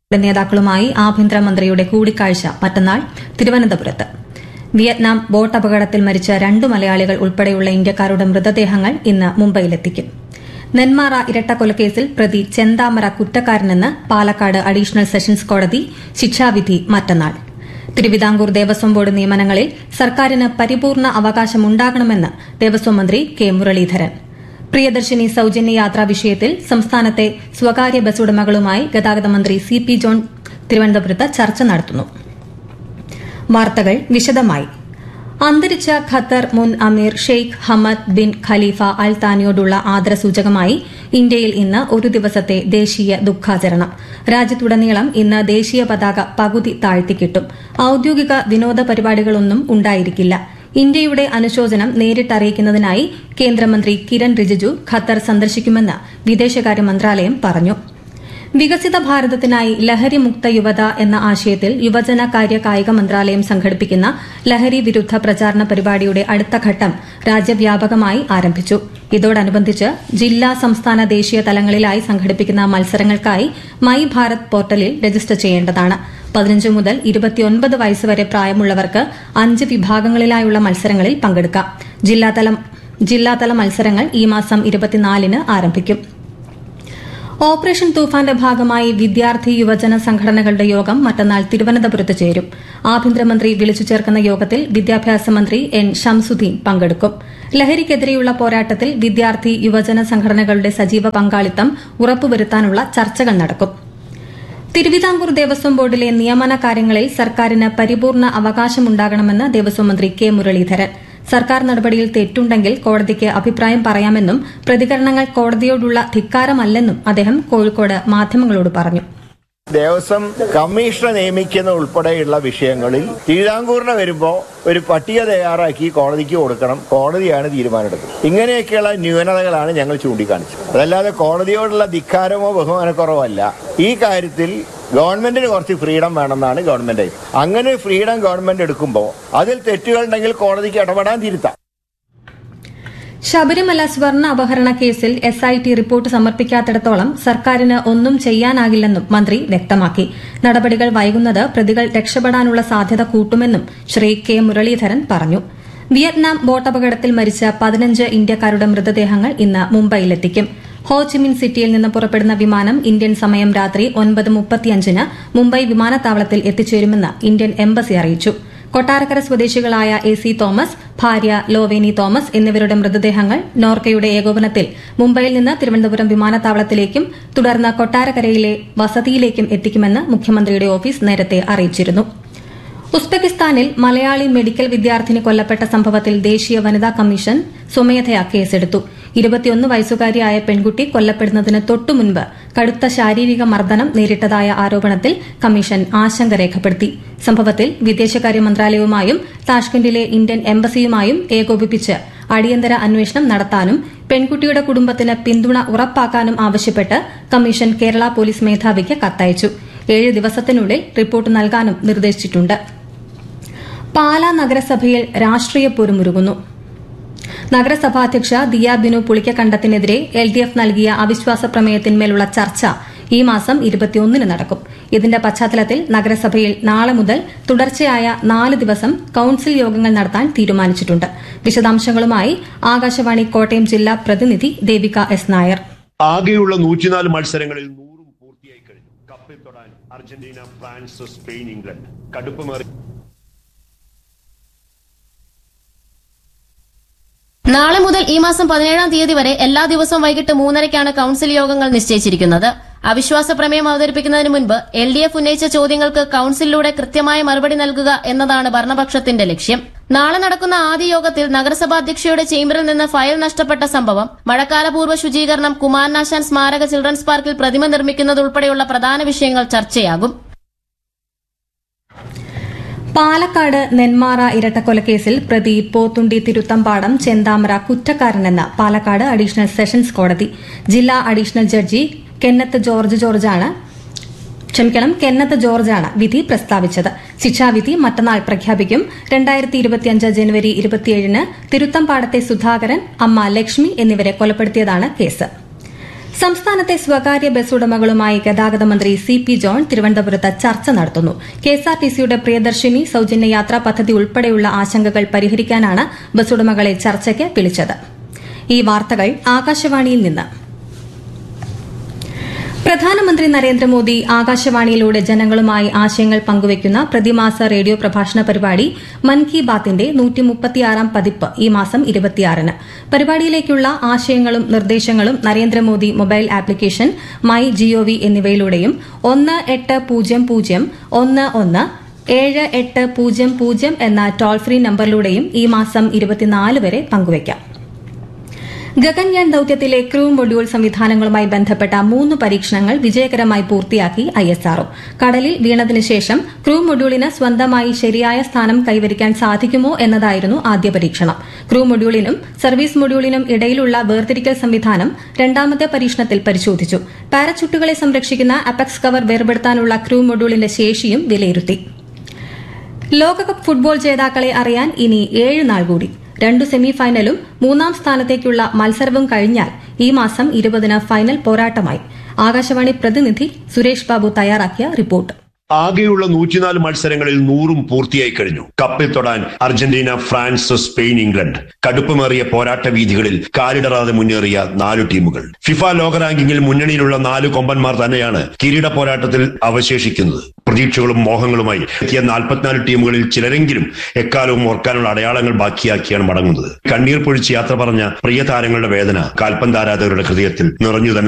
നേതാക്കളുമായി ആഭ്യന്തരമന്ത്രിയുടെ കൂടിക്കാഴ്ച മറ്റന്നാൾ തിരുവനന്തപുരത്ത് വിയറ്റ്നാം ബോട്ട് അപകടത്തിൽ മരിച്ച രണ്ടു മലയാളികൾ ഉൾപ്പെടെയുള്ള ഇന്ത്യക്കാരുടെ മൃതദേഹങ്ങൾ ഇന്ന് മുംബൈയിലെത്തിക്കും നെന്മാറ ഇരട്ടക്കൊലക്കേസിൽ പ്രതി ചെന്താമര കുറ്റക്കാരനെന്ന് പാലക്കാട് അഡീഷണൽ സെഷൻസ് കോടതി ശിക്ഷാവിധി മറ്റന്നാൾ തിരുവിതാംകൂർ ദേവസ്വം ബോർഡ് നിയമനങ്ങളിൽ സർക്കാരിന് പരിപൂർണ അവകാശമുണ്ടാകണമെന്ന് ദേവസ്വം മന്ത്രി കെ മുരളീധരൻ പ്രിയദർശിനി സൌജന്യ യാത്രാ വിഷയത്തിൽ സംസ്ഥാനത്തെ സ്വകാര്യ ബസ് ഉടമകളുമായി ഗതാഗത മന്ത്രി സി പി ജോൺ തിരുവനന്തപുരത്ത് ചർച്ച നടത്തുന്നു വാർത്തകൾ വിശദമായി അന്തരിച്ച ഖത്തർ മുൻ അമീർ Sheikh Hamad bin Khalifa al താനിയോടുള്ള ആദരസൂചകമായി ഇന്ത്യയിൽ ഇന്ന് ഒരു ദിവസത്തെ ദേശീയ ദുഃഖാചരണം രാജ്യത്തുടനീളം ഇന്ന് ദേശീയ പതാക പകുതി താഴ്ത്തിക്കിട്ടും ഔദ്യോഗിക വിനോദ പരിപാടികളൊന്നും ഉണ്ടായിരിക്കില്ല ഇന്ത്യയുടെ അനുശോചനം നേരിട്ടറിയിക്കുന്നതിനായി കേന്ദ്രമന്ത്രി കിരൺ റിജിജു ഖത്തർ സന്ദർശിക്കുമെന്ന് വിദേശകാര്യ മന്ത്രാലയം പറഞ്ഞു വികസിത ഭാരതത്തിനായി ലഹരി മുക്ത യുവത എന്ന ആശയത്തിൽ യുവജന കാര്യ കായിക മന്ത്രാലയം സംഘടിപ്പിക്കുന്ന ലഹരി വിരുദ്ധ പ്രചാരണ പരിപാടിയുടെ അടുത്ത ഘട്ടം രാജ്യവ്യാപകമായി ആരംഭിച്ചു ഇതോടനുബന്ധിച്ച് ജില്ലാ സംസ്ഥാന ദേശീയ തലങ്ങളിലായി സംഘടിപ്പിക്കുന്ന മത്സരങ്ങൾക്കായി മൈ ഭാരത് പോർട്ടലിൽ രജിസ്റ്റർ ചെയ്യേണ്ടതാണ് പതിനഞ്ച് മുതൽ ഇരുപത്തിയൊൻപത് വയസ്സുവരെ പ്രായമുള്ളവർക്ക് അഞ്ച് വിഭാഗങ്ങളിലായുള്ള മത്സരങ്ങളിൽ പങ്കെടുക്കാം ജില്ലാതല മത്സരങ്ങൾ ഈ മാസം ഇരുപത്തിനാലിന് ആരംഭിക്കും ഓപ്പറേഷൻ തൂഫാന്റെ ഭാഗമായി വിദ്യാർത്ഥി യുവജന സംഘടനകളുടെ യോഗം മറ്റന്നാൾ തിരുവനന്തപുരത്ത് ചേരും ആഭ്യന്തരമന്ത്രി വിളിച്ചു ചേർക്കുന്ന യോഗത്തിൽ വിദ്യാഭ്യാസ മന്ത്രി എൻ ഷംസുദ്ദീൻ പങ്കെടുക്കും ലഹരിക്കെതിരെയുള്ള പോരാട്ടത്തിൽ വിദ്യാർത്ഥി യുവജന സംഘടനകളുടെ സജീവ പങ്കാളിത്തം ഉറപ്പുവരുത്താനുള്ള ചർച്ചകൾ നടക്കും തിരുവിതാംകൂർ ദേവസ്വം ബോർഡിലെ നിയമന കാര്യങ്ങളിൽ സർക്കാരിന് പരിപൂർണ അവകാശമുണ്ടാകണമെന്ന് ദേവസ്വം മന്ത്രി കെ മുരളീധരൻ സർക്കാർ നടപടിയിൽ തെറ്റുണ്ടെങ്കിൽ കോടതിക്ക് അഭിപ്രായം പറയാമെന്നും പ്രതികരണങ്ങൾ കോടതിയോടുള്ള ധിക്കാരമല്ലെന്നും അദ്ദേഹം കോഴിക്കോട് മാധ്യമങ്ങളോട് പറഞ്ഞു ദേവസ്വം കമ്മീഷണർ നിയമിക്കുന്ന ഉൾപ്പെടെയുള്ള വിഷയങ്ങളിൽ തിരുവിതാംകൂറിന് വരുമ്പോൾ ഒരു പട്ടിക തയ്യാറാക്കി കോടതിക്ക് കൊടുക്കണം കോടതിയാണ് തീരുമാനമെടുക്കുന്നത് ഇങ്ങനെയൊക്കെയുള്ള ന്യൂനതകളാണ് ഞങ്ങൾ ചൂണ്ടിക്കാണിച്ചത് അതല്ലാതെ കോടതിയോടുള്ള ധിക്കാരമോ ബഹുമാനക്കുറവോ അല്ല ഈ കാര്യത്തിൽ ഗവൺമെന്റിന് കുറച്ച് ഫ്രീഡം വേണമെന്നാണ് ഗവൺമെന്റ് അങ്ങനെ ഫ്രീഡം ഗവൺമെന്റ് എടുക്കുമ്പോൾ അതിൽ തെറ്റുകളുണ്ടെങ്കിൽ കോടതിക്ക് ഇടപെടാൻ തിരുത്താം ശബരിമല സ്വർണ്ണ അപഹരണ കേസിൽ എസ് ഐ ടി റിപ്പോർട്ട് സമർപ്പിക്കാത്തിടത്തോളം സർക്കാരിന് ഒന്നും ചെയ്യാനാകില്ലെന്നും മന്ത്രി വ്യക്തമാക്കി നടപടികൾ വൈകുന്നത് പ്രതികൾ രക്ഷപ്പെടാനുള്ള സാധ്യത കൂട്ടുമെന്നും ശ്രീ കെ മുരളീധരൻ പറഞ്ഞു വിയറ്റ്നാം ബോട്ടപകടത്തിൽ മരിച്ച പതിനഞ്ച് ഇന്ത്യക്കാരുടെ മൃതദേഹങ്ങൾ ഇന്ന് മുംബൈയിലെത്തിക്കും ഹോച്ചിമിൻ സിറ്റിയിൽ നിന്ന് പുറപ്പെടുന്ന വിമാനം ഇന്ത്യൻ സമയം രാത്രി ഒൻപത് മുപ്പത്തിയഞ്ചിന് മുംബൈ വിമാനത്താവളത്തിൽ എത്തിച്ചേരുമെന്ന് ഇന്ത്യൻ എംബസി അറിയിച്ചു കൊട്ടാരക്കര സ്വദേശികളായ എ സി തോമസ് ഭാര്യ ലോവേനി തോമസ് എന്നിവരുടെ മൃതദേഹങ്ങൾ നോർക്കയുടെ ഏകോപനത്തിൽ മുംബൈയിൽ നിന്ന് തിരുവനന്തപുരം വിമാനത്താവളത്തിലേക്കും തുടർന്ന് കൊട്ടാരക്കരയിലെ വസതിയിലേക്കും എത്തിക്കുമെന്ന് മുഖ്യമന്ത്രിയുടെ ഓഫീസ് നേരത്തെ അറിയിച്ചിരുന്നു ഉസ്ബെക്കിസ്ഥാനിൽ മലയാളി മെഡിക്കൽ വിദ്യാർത്ഥിനി കൊല്ലപ്പെട്ട സംഭവത്തിൽ ദേശീയ വനിതാ കമ്മീഷൻ സ്വമേധയാ കേസെടുത്തു ഇരുപത്തിയൊന്ന് വയസ്സുകാരിയായ പെൺകുട്ടി കൊല്ലപ്പെടുന്നതിന് തൊട്ടുമുൻപ് കടുത്ത ശാരീരിക മർദ്ദനം നേരിട്ടതായ ആരോപണത്തിൽ കമ്മീഷൻ ആശങ്ക രേഖപ്പെടുത്തി സംഭവത്തിൽ വിദേശകാര്യ മന്ത്രാലയവുമായും താഷ്കന്റിലെ ഇന്ത്യൻ എംബസിയുമായും ഏകോപിപ്പിച്ച് അടിയന്തര അന്വേഷണം നടത്താനും പെൺകുട്ടിയുടെ കുടുംബത്തിന് പിന്തുണ ഉറപ്പാക്കാനും ആവശ്യപ്പെട്ട് കമ്മീഷൻ കേരള പോലീസ് മേധാവിക്ക് കത്തയച്ചു ഏഴ് ദിവസത്തിനുള്ളിൽ റിപ്പോർട്ട് നൽകാനും നിർദ്ദേശിച്ചിട്ടുണ്ട് പാലാ നഗരസഭയിൽ രാഷ്ട്രീയ പോരുമുരുകുന്നു നഗരസഭാധ്യക്ഷ ദിയ ബിനു പുളിക്കക്കണ്ടത്തിനെതിരെ എൽ ഡി എഫ് നൽകിയ അവിശ്വാസ പ്രമേയത്തിന്മേലുള്ള ചർച്ച ഈ മാസം ഇരുപത്തിയൊന്നിന് നടക്കും ഇതിന്റെ പശ്ചാത്തലത്തിൽ നഗരസഭയിൽ നാളെ മുതൽ തുടർച്ചയായ നാല് ദിവസം കൌൺസിൽ യോഗങ്ങൾ നടത്താൻ തീരുമാനിച്ചിട്ടുണ്ട് വിശദാംശങ്ങളുമായി ആകാശവാണി കോട്ടയം ജില്ലാ പ്രതിനിധി ദേവിക എസ് നായർ ആകെയുള്ള നൂറ്റിനാല് മത്സരങ്ങളിൽ നൂറും പൂർത്തിയായി കഴിഞ്ഞു കപ്പിൽ തൊടാൻ അർജന്റീന ഫ്രാൻസ് സ്പെയിൻ ഇംഗ്ലണ്ട് കടുപ്പമേറി നാളെ മുതൽ ഈ മാസം പതിനേഴാം തീയതി വരെ എല്ലാ ദിവസവും വൈകിട്ട് മൂന്നരയ്ക്കാണ് കൌൺസിൽ യോഗങ്ങൾ നിശ്ചയിച്ചിരിക്കുന്നത് അവിശ്വാസ പ്രമേയം അവതരിപ്പിക്കുന്നതിന് മുൻപ് എൽ ഡി എഫ് ഉന്നയിച്ച ചോദ്യങ്ങൾക്ക് കൌൺസിലിലൂടെ കൃത്യമായ മറുപടി നൽകുക എന്നതാണ് ഭരണപക്ഷത്തിന്റെ ലക്ഷ്യം നാളെ നടക്കുന്ന ആദ്യ യോഗത്തിൽ നഗരസഭാ അധ്യക്ഷയുടെ ചേംബറിൽ നിന്ന് ഫയൽ നഷ്ടപ്പെട്ട സംഭവം മഴക്കാലപൂർവ്വ ശുചീകരണം കുമാരനാശാൻ സ്മാരക ചിൽഡ്രൻസ് പാർക്കിൽ പ്രതിമ നിർമ്മിക്കുന്നതുൾപ്പെടെയുള്ള പ്രധാന വിഷയങ്ങൾ ചർച്ചയാകും പാലക്കാട് നെന്മാറ ഇരട്ടക്കൊലക്കേസിൽ പ്രതി പോത്തുണ്ടി തിരുത്തമ്പാടം ചെന്താമര കുറ്റക്കാരനെന്ന് പാലക്കാട് അഡീഷണൽ സെഷൻസ് കോടതി ജില്ലാ അഡീഷണൽ ജഡ്ജി കെന്നത്ത് ജോർജ് ജോർജാണ് ക്ഷമിക്കണം കെന്നത്ത് ജോർജാണ് വിധി പ്രസ്താവിച്ചത് ശിക്ഷാവിധി മറ്റന്നാൾ പ്രഖ്യാപിക്കും രണ്ടായിരത്തി ഇരുപത്തിയഞ്ച് ജനുവരി ഇരുപത്തിയേഴിന് തിരുത്തമ്പാടത്തെ സുധാകരൻ അമ്മ ലക്ഷ്മി എന്നിവരെ കൊലപ്പെടുത്തിയതാണ് കേസ് സംസ്ഥാനത്തെ സ്വകാര്യ ബസ് ഉടമകളുമായി ഗതാഗത മന്ത്രി സി പി ജോൺ തിരുവനന്തപുരത്ത് ചർച്ച നടത്തുന്നു കെഎസ്ആർടിസിയുടെ പ്രിയദർശിനി സൌജന്യ യാത്രാ പദ്ധതി ഉൾപ്പെടെയുള്ള ആശങ്കകൾ പരിഹരിക്കാനാണ് ബസ് ഉടമകളെ ചർച്ചയ്ക്ക് വിളിച്ചത് ഈ വാർത്തകൾ ആകാശവാണിയിൽ നിന്ന് പ്രധാനമന്ത്രി നരേന്ദ്രമോദി ആകാശവാണിയിലൂടെ ജനങ്ങളുമായി ആശയങ്ങൾ പങ്കുവയ്ക്കുന്ന പ്രതിമാസ റേഡിയോ പ്രഭാഷണ പരിപാടി മൻ കി ബാത്തിന്റെ നൂറ്റിമുപ്പത്തിയാറാം പതിപ്പ് ഈ മാസം ഇരുപത്തിയാറിന് പരിപാടിയിലേക്കുള്ള ആശയങ്ങളും നിർദ്ദേശങ്ങളും Narendra Modi mobile application my G O V എന്നിവയിലൂടെയും ഒന്ന് എട്ട് പൂജ്യം പൂജ്യം ഒന്ന് ഒന്ന് ഏഴ് എട്ട് പൂജ്യം പൂജ്യം എന്ന ടോൾ ഫ്രീ നമ്പറിലൂടെയും ഈ മാസം ഇരുപത്തിനാല് വരെ പങ്കുവയ്ക്കാം ഗഗൻയാൻ ദൌത്യത്തിലെ ക്രൂ മൊഡ്യൂൾ സംവിധാനങ്ങളുമായി ബന്ധപ്പെട്ട മൂന്ന് പരീക്ഷണങ്ങൾ വിജയകരമായി പൂർത്തിയാക്കി ഐഎസ്ആർഒ കടലിൽ വീണതിനു ശേഷം ക്രൂ മൊഡ്യൂളിന് സ്വന്തമായി ശരിയായ സ്ഥാനം കൈവരിക്കാൻ സാധിക്കുമോ എന്നതായിരുന്നു ആദ്യ പരീക്ഷണം ക്രൂ മൊഡ്യൂളിനും സർവീസ് മൊഡ്യൂളിനും ഇടയിലുള്ള വേർതിരിക്കൽ സംവിധാനം രണ്ടാമത്തെ പരീക്ഷണത്തിൽ പരിശോധിച്ചു പാരച്യൂട്ടുകളെ സംരക്ഷിക്കുന്ന അപെക്സ് കവർ വേർപെടുത്താനുള്ള ക്രൂ മൊഡ്യൂളിന്റെ ശേഷിയും വിലയിരുത്തി ലോകകപ്പ് ഫുട്ബോൾ ജേതാക്കളെ അറിയാൻ ഇനി ഏഴ് നാൾ കൂടി രണ്ടു സെമി ഫൈനലും മൂന്നാം സ്ഥാനത്തേക്കുള്ള മത്സരവും കഴിഞ്ഞാൽ ഈ മാസം ഇരുപതിന് ഫൈനൽ പോരാട്ടമായി ആകാശവാണി പ്രതിനിധി സുരേഷ് ബാബു തയ്യാറാക്കിയ റിപ്പോർട്ട് ആകെയുള്ള നൂറ്റിനാല് മത്സരങ്ങളിൽ നൂറും പൂർത്തിയായി കഴിഞ്ഞു കപ്പിൽ തൊടാൻ അർജന്റീന ഫ്രാൻസ് സ്പെയിൻ ഇംഗ്ലണ്ട് കടുപ്പമേറിയ പോരാട്ട വീതികളിൽ കാലിടറാതെ മുന്നേറിയ നാലു ടീമുകൾ ഫിഫ ലോക റാങ്കിങ്ങിൽ മുന്നണിയിലുള്ള നാല് കൊമ്പന്മാർ തന്നെയാണ് കിരീട പോരാട്ടത്തിൽ അവശേഷിക്കുന്നത് പ്രതീക്ഷകളും മോഹങ്ങളുമായി എത്തിയ നാൽപ്പത്തിനാല് ടീമുകളിൽ ചിലരെങ്കിലും എക്കാലവും ഓർക്കാനുള്ള അടയാളങ്ങൾ ബാക്കിയാക്കിയാണ് മടങ്ങുന്നത് കണ്ണീർ പൊഴിച്ച് യാത്ര പറഞ്ഞ പ്രിയ താരങ്ങളുടെ വേദന കാൽപന്താരാധകരുടെ ഹൃദയത്തിൽ നിറഞ്ഞു തന്നെ